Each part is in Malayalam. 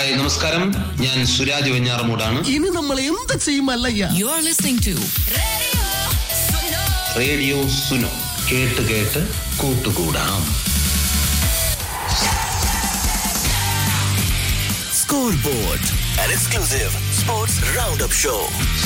ഹായ് നമസ്കാരം ഞാൻ സുരാജ് വെഞ്ഞാറമൂടാണ് ഇനി നമ്മൾ എന്ത് ചെയ്യും അല്ലയ്യ You're listening to radio Suno കേട്ട് കേട്ട് കൂട്ടുകൂടാം Scoreboard, an exclusive sports roundup show.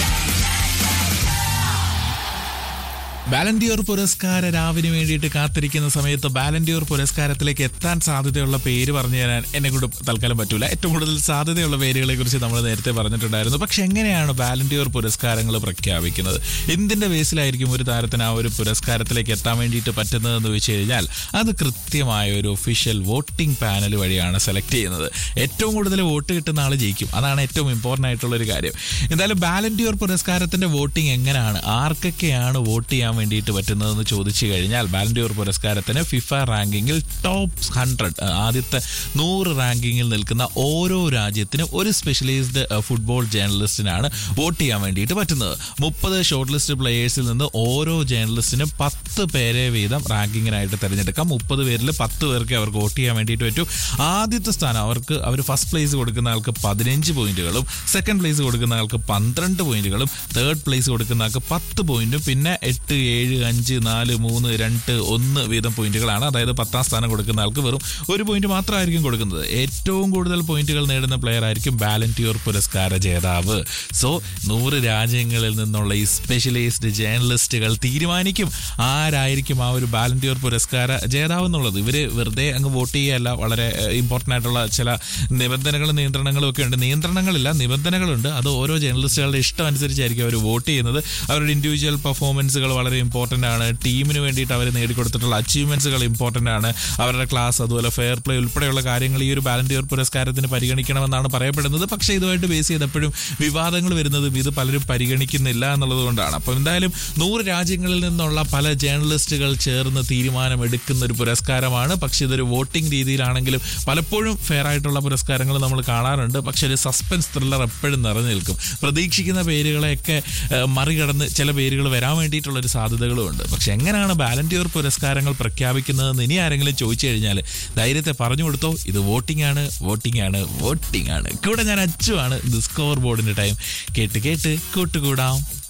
Ballon d'Or പുരസ്കാര രാവിന് വേണ്ടിയിട്ട് കാത്തിരിക്കുന്ന സമയത്ത് ബാലന്റിയോർ പുരസ്കാരത്തിലേക്ക് എത്താൻ സാധ്യതയുള്ള പേര് പറഞ്ഞു തരാൻ എന്നെ കൊണ്ട് തൽക്കാലം പറ്റൂല ഏറ്റവും കൂടുതൽ സാധ്യതയുള്ള പേരുകളെ കുറിച്ച് നമ്മൾ നേരത്തെ പറഞ്ഞിട്ടുണ്ടായിരുന്നു പക്ഷെ എങ്ങനെയാണ് ബാലന്റിയോർ പുരസ്കാരങ്ങൾ പ്രഖ്യാപിക്കുന്നത് എന്തിന്റെ ബേസിലായിരിക്കും ഒരു താരത്തിന് ആ ഒരു പുരസ്കാരത്തിലേക്ക് എത്താൻ വേണ്ടിയിട്ട് പറ്റുന്നതെന്ന് വെച്ച് കഴിഞ്ഞാൽ അത് കൃത്യമായ ഒരു ഒഫീഷ്യൽ വോട്ടിംഗ് പാനൽ വഴിയാണ് സെലക്ട് ചെയ്യുന്നത് ഏറ്റവും കൂടുതൽ വോട്ട് കിട്ടുന്ന ആൾ ജയിക്കും അതാണ് ഏറ്റവും ഇമ്പോർട്ടൻ്റ് ആയിട്ടുള്ള ഒരു കാര്യം എന്തായാലും ബാലന്റിയോർ പുരസ്കാരത്തിന്റെ വോട്ടിംഗ് എങ്ങനെയാണ് ആർക്കൊക്കെയാണ് വോട്ട് ചെയ്യാൻ വേണ്ടിയിട്ട് പറ്റുന്നതെന്ന് ചോദിച്ചു കഴിഞ്ഞാൽ ബാലന്റിയോർ പുരസ്കാരത്തിന് ഫിഫ റാങ്കിങ്ങിൽ ടോപ്പ് ഹൺഡ്രഡ് ആദ്യത്തെ നൂറ് റാങ്കിങ്ങിൽ നിൽക്കുന്ന ഓരോ രാജ്യത്തിനും ഒരു സ്പെഷ്യലൈസ്ഡ് ഫുട്ബോൾ ജേർണലിസ്റ്റിനാണ് വോട്ട് ചെയ്യാൻ വേണ്ടിയിട്ട് പറ്റുന്നത് മുപ്പത് ഷോർട്ട് ലിസ്റ്റ് പ്ലേയേഴ്സിൽ നിന്ന് ഓരോ ജേർണലിസ്റ്റിനും പത്ത് പേരെ വീതം റാങ്കിങ്ങിനായിട്ട് തിരഞ്ഞെടുക്കാം മുപ്പത് പേരിൽ പത്ത് പേർക്ക് അവർക്ക് വോട്ട് ചെയ്യാൻ വേണ്ടിയിട്ട് പറ്റും ആദ്യത്തെ സ്ഥാനം അവർക്ക് അവർ ഫസ്റ്റ് പ്ലേസ് കൊടുക്കുന്ന ആൾക്ക് പതിനഞ്ച് പോയിന്റുകളും സെക്കൻഡ് പ്ലേസ് കൊടുക്കുന്ന ആൾക്ക് പന്ത്രണ്ട് പോയിന്റുകളും തേർഡ് പ്ലേസ് കൊടുക്കുന്ന ആൾക്ക് പത്ത് പോയിന്റും പിന്നെ എട്ട് ഏഴ് അഞ്ച് നാല് മൂന്ന് രണ്ട് ഒന്ന് വീതം പോയിന്റുകളാണ് അതായത് പത്താം സ്ഥാനം കൊടുക്കുന്ന ആൾക്ക് വെറും ഒരു പോയിന്റ് മാത്രമായിരിക്കും കൊടുക്കുന്നത് ഏറ്റവും കൂടുതൽ പോയിന്റുകൾ നേടുന്ന പ്ലെയർ ആയിരിക്കും ബാലന്റിയോർ പുരസ്കാര ജേതാവ് സോ നൂറ് രാജ്യങ്ങളിൽ നിന്നുള്ള ഈ സ്പെഷ്യലൈസ്ഡ് ജേർണലിസ്റ്റുകൾ തീരുമാനിക്കും ആരായിരിക്കും ആ ഒരു ബാലന്റിയോർ പുരസ്കാര ജേതാവ് എന്നുള്ളത് ഇവര് വെറുതെ അങ്ങ് വോട്ട് ചെയ്യുകയല്ല വളരെ ഇമ്പോർട്ടൻ്റ് ആയിട്ടുള്ള ചില നിബന്ധനകളും നിയന്ത്രണങ്ങളും ഒക്കെ ഉണ്ട് നിയന്ത്രണങ്ങളില്ല നിബന്ധനകളുണ്ട് അത് ഓരോ ജേർണലിസ്റ്റുകളുടെ ഇഷ്ടം അനുസരിച്ചായിരിക്കും അവർ വോട്ട് ചെയ്യുന്നത് അവരുടെ ഇൻഡിവിജ്വൽ പെർഫോമൻസുകൾ വളരെ ഇമ്പോർട്ടൻ്റ് ആണ് ടീമിന് വേണ്ടിയിട്ട് അവർ നേടിക്കൊടുത്തിട്ടുള്ള അച്ചീവ്മെന്റ്സുകൾ ഇമ്പോർട്ടൻ്റ് ആണ് അവരുടെ ക്ലാസ് അതുപോലെ ഫെയർ പ്ലേ ഉൾപ്പെടെയുള്ള കാര്യങ്ങൾ ഈ ഒരു ബാലന്റിയർ പുരസ്കാരത്തിന് പരിഗണിക്കണമെന്നാണ് പറയപ്പെടുന്നത് പക്ഷേ ഇതുമായിട്ട് ബേസ് ചെയ്തപ്പോഴും വിവാദങ്ങൾ വരുന്നതും ഇത് പലരും പരിഗണിക്കുന്നില്ല എന്നുള്ളത് കൊണ്ടാണ് അപ്പോൾ എന്തായാലും നൂറ് രാജ്യങ്ങളിൽ നിന്നുള്ള പല ജേർണലിസ്റ്റുകൾ ചേർന്ന് തീരുമാനമെടുക്കുന്ന ഒരു പുരസ്കാരമാണ് പക്ഷേ ഇതൊരു വോട്ടിംഗ് രീതിയിലാണെങ്കിലും പലപ്പോഴും ഫെയർ ആയിട്ടുള്ള പുരസ്കാരങ്ങൾ നമ്മൾ കാണാറുണ്ട് പക്ഷേ ഒരു സസ്പെൻസ് ത്രില്ലർ എപ്പോഴും നിറഞ്ഞു നിൽക്കും പ്രതീക്ഷിക്കുന്ന പേരുകളെയൊക്കെ ഏഹ്, മറികടന്ന് ചില പേരുകൾ വരാൻ വേണ്ടിയിട്ടുള്ള ഒരു സാധ്യതകളും ഉണ്ട് പക്ഷെ എങ്ങനെയാണ് ബാലന്റിയർ പുരസ്കാരങ്ങൾ പ്രഖ്യാപിക്കുന്നതെന്ന് ഇനി ആരെങ്കിലും ചോദിച്ചു കഴിഞ്ഞാൽ ധൈര്യത്തെ പറഞ്ഞു കൊടുത്തോ ഇത് വോട്ടിംഗ് ആണ് വോട്ടിംഗ് ആണ് വോട്ടിംഗ് ആണ് കൂടെ ഞാൻ അച്ചുവാണ് ഇത് സ്കോർ ബോർഡിന്റെ ടൈം കേട്ട് കേട്ട് കൂട്ടുകൂടാം